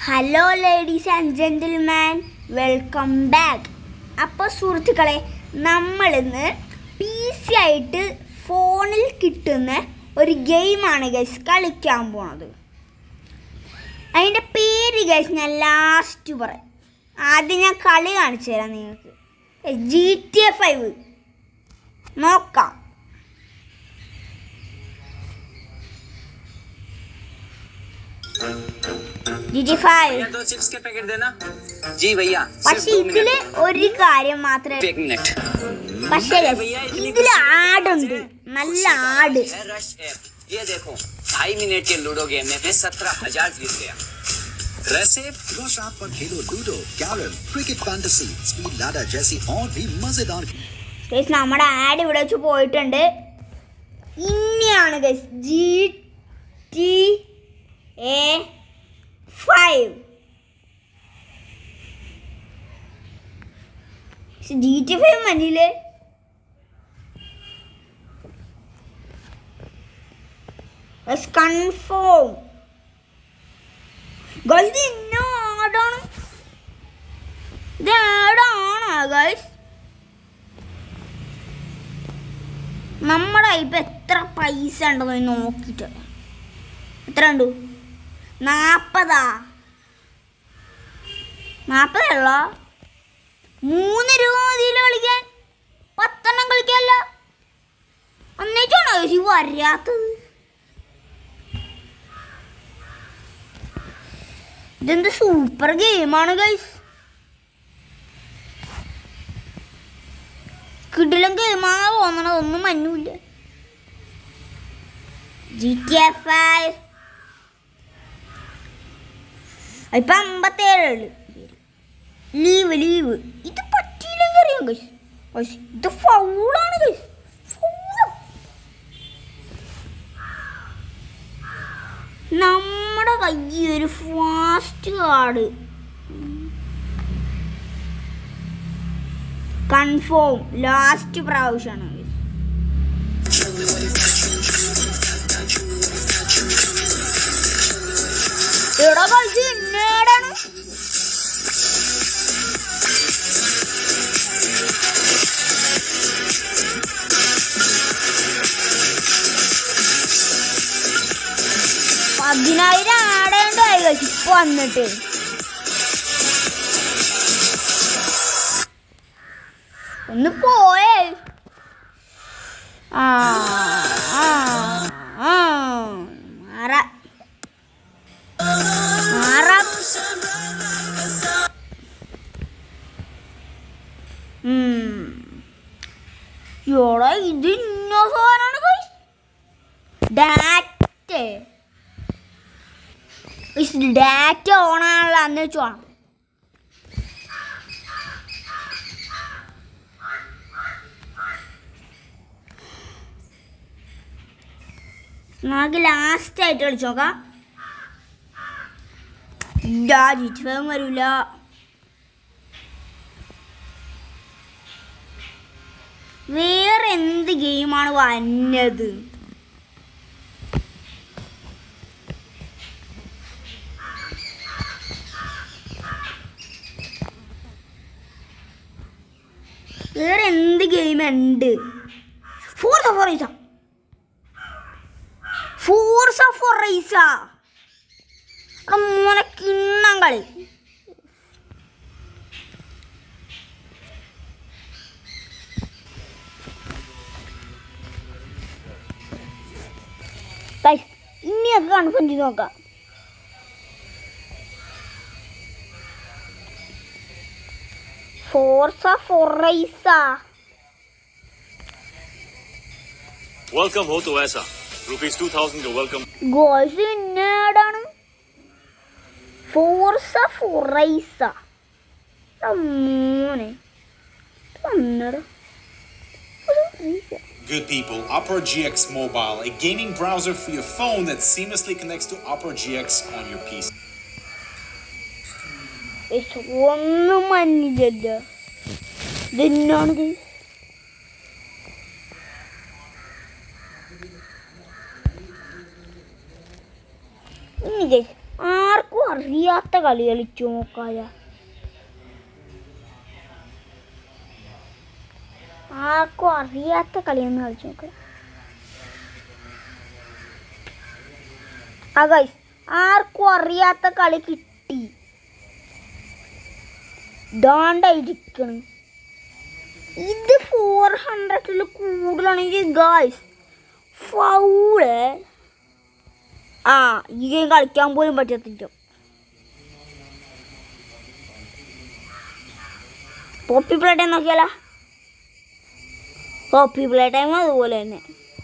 Hello ladies and gentleman welcome back അപ്പോൾ സുഹൃത്തുക്കളെ നമ്മളിന്ന് ഈസി ആയിട്ട് ഫോണിൽ കിട്ടുന്ന ഒരു ഗെയിമാണ് ഗൈസ് കളിക്കാൻ പോണത് അതിൻ്റെ പേര് ഗൈസ് ഞാൻ ലാസ്റ്റ് പറയാം ആദ്യം ഞാൻ കളി കാണിച്ചു തരാം നിങ്ങൾക്ക് ജി ടി എ ഫൈവ് നോക്കാം ജി ടി ഫൈവ് भैया दो चिप्स के पैकेट देना जी भैया सिर्फ പക്ഷെ दो ഇതില് मिनट ഒരു കാര്യം മാത്രമേ एक मिनट പക്ഷേ ഇതിൽ ആടുണ്ട് നല്ല ആട് है रश ऐप ये देखो ढाई मिनट के लूडो गेम में मैं सत्रह हजार जीत गया रश ऐप रश ऐप पर खेलो Ludo carrom cricket fantasy speed ladder जैसी और भी मजेदार ഗൈസ് നമ്മുടെ ആഡ് ഇവിടെ വെച്ച് പോയിട്ടുണ്ട് ഇനിയാണ് guys G T A five G T five മഞ്ഞില്ലേ കൺഫേം ഗൈസ് ഇത് ഇന്ന ആടാണ് ഇത് ആടാണോ ഗൈസ് നമ്മുടെ ഇപ്പം എത്ര പൈസ ഉണ്ടെന്ന് നോക്കിയിട്ട് എത്ര ഉണ്ട് നാൽപ്പതാ നാൽപ്പതല്ല മൂന്ന് രൂപ മതിയില്ല കളിക്കാൻ പത്തെണ്ണം കളിക്കാല്ല ഒന്നിച്ചാണോ ചേച്ചി വരാത്തത് ഇതെന്ത് സൂപ്പർ ഗെയിമാണ് ഗൈസ് കിടിലം ഗെയിമാണെന്നാ തോന്നണത് ഒന്നും മഞ്ഞുമില്ല ജി ടി എഫ് ഐ ഇപ്പൊ അമ്പത്തേഴ് ലീവ് ലീവ് ഇത് പറ്റിയില്ലെങ്കിൽ അറിയാം ഗൈസ് ഗൈസ് ഇത് ഫൗളാണ് ഗൈസ് നമ്മുടെ കയ്യിൽ ഒരു ഫാസ്റ്റ് കാർഡ് കൺഫേം ലാസ്റ്റ് പ്രാവശ്യമാണ് എടാ പൈസ എന്നേടാണ് പതിനായിരം ആടേണ്ടായി കഴിച്ചു ഇപ്പൊ വന്നിട്ട് ഒന്ന് പോയേ ആ ആ ആ മാറ മാറ യോടാ ഇത് ഇന്ന സാധനമാണ് ഡാറ്റ ഡാറ്റ ഓണാണല്ലോ അന്ന് വെച്ച് വേണം നമുക്ക് ലാസ്റ്റ് ആയിട്ട് കളിച്ചു നോക്കാം ഇല്ല ജിറ്റുവേം വരില്ല വേറെ എന്ത് ഗെയിമാണ് വന്നത് വേറെ എന്ത് ഗെയിം ഉണ്ട് ഫോർസ ഫോറൈസ ഫോർസ ഫോറൈസ മോനെ കിണ്ണം കളി Guys, ഇനിയൊക്കെ കൺഫേം ചെയ്ത് നോക്കാം ഫോർസ ഫോറൈസ Welcome ho to ऐसा rupees 2000 का welcome ഗോൾസ് ഇന്നേടാണ് ഫോർസ ഫോറൈസ മോനെ ഒന്നട Good people, Opera GX Mobile, a gaming browser for your phone that seamlessly connects to Opera GX on your PC. ഒന്നും മഞ്ഞില്ല ഇതെന്നാണ് ഇനി guys, ആർക്കും അറിയാത്ത കളി കളിച്ചു നോക്കായ ആർക്കും അറിയാത്ത കളിയൊന്ന് കളിച്ചു നോക്കാം ആ ഗൈസ് ആർക്കും അറിയാത്ത കളി കിട്ടി ദാണ്ടായിരിക്കണം ഇത് ഫോർ ഹൺഡ്രഡിൽ കൂടുതലാണെങ്കിൽ ഗായ്സ് ഫൗള് ആ ഈ ഗെയിം കളിക്കാൻ പോലും പറ്റത്തില്ല പോപ്പി പ്ലേ ടൈം നോക്കിയാലോ പോപ്പി പ്ലേ ടൈം അതുപോലെ തന്നെ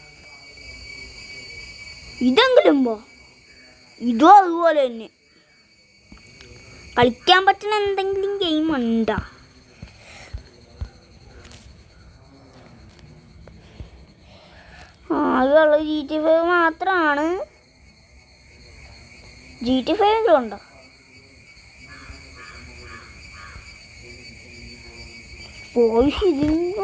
ഇതെങ്കിലും പോ ഇതും അതുപോലെ തന്നെ കളിക്കാൻ പറ്റുന്ന എന്തെങ്കിലും ഗെയിം ഉണ്ടോ ആകെയുള്ള ജി ടി ഫൈവ് മാത്രമാണ് ജി ടി ഫൈവ് ഉണ്ടോ പോയി ഇതിങ്ങോ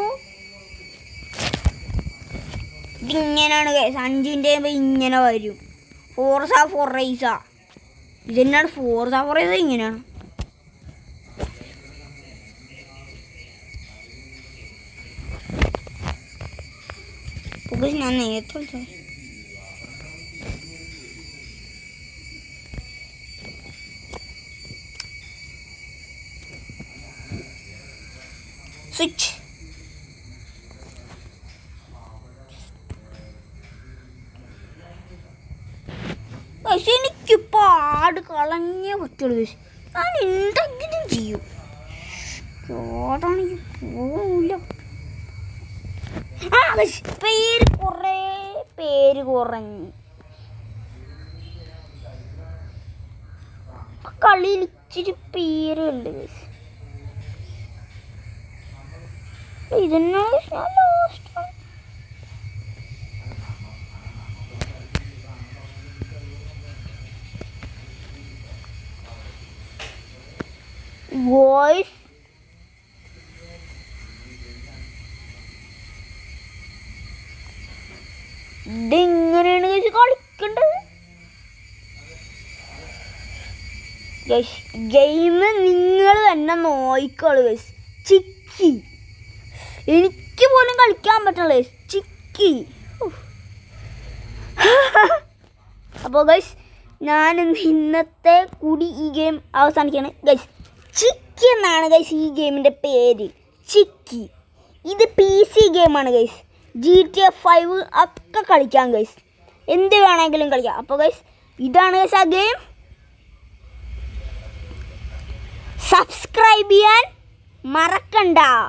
ഇതിങ്ങനെയാണ് കേസ് അഞ്ചിൻ്റെ ഇങ്ങനെ വരും ഫോർസ ഫോർ റൈസ ഇതെന്നാണ് ഫോർസ ഫോർ റൈസ ഇങ്ങനെയാണ് Porque ഞാൻ നേരത്തെ വിളിച്ചത് സ്വിച്ച് പക്ഷെ എനിക്ക് പാട് കളഞ്ഞേ പറ്റുള്ളൂ പക്ഷെ ഞാൻ എന്തെങ്കിലും ചെയ്യും ചോടാണെങ്കിൽ പോവില്ല ആ പക്ഷെ പേര് കുറേ പേര് കുറഞ്ഞു കളിയിൽ ഇച്ചിരി പേരുണ്ട് guys. ഇതെന്നാ ലാസ്റ്റ് വോയിസ് ഇതെങ്ങനെയാണ് കഴിച്ച് കളിക്കേണ്ടത് ഗെയിം നിങ്ങൾ തന്നെ നോയിക്കോളൂ ഗൈസ് ചിക്കി എനിക്ക് പോലും കളിക്കാൻ പറ്റണല്ലോ ഗൈസ് ചിക്കി അപ്പോൾ ഗൈസ് ഞാൻ ഇന്ന് ഇന്നത്തെ കൂടി ഈ ഗെയിം അവസാനിക്കുകയാണ് ഗൈസ് ചിക്കി എന്നാണ് ഗൈസ് ഈ ഗെയിമിൻ്റെ പേര് ചിക്കി ഇത് പി സി ഗെയിമാണ് guys G T F five ഒക്കെ കളിക്കാം ഗൈസ് എന്ത് വേണമെങ്കിലും കളിക്കാം അപ്പോൾ ഗൈസ് ഇതാണ് ഗൈസ് ആ ഗെയിം സബ്സ്ക്രൈബ് ചെയ്യാൻ മറക്കണ്ട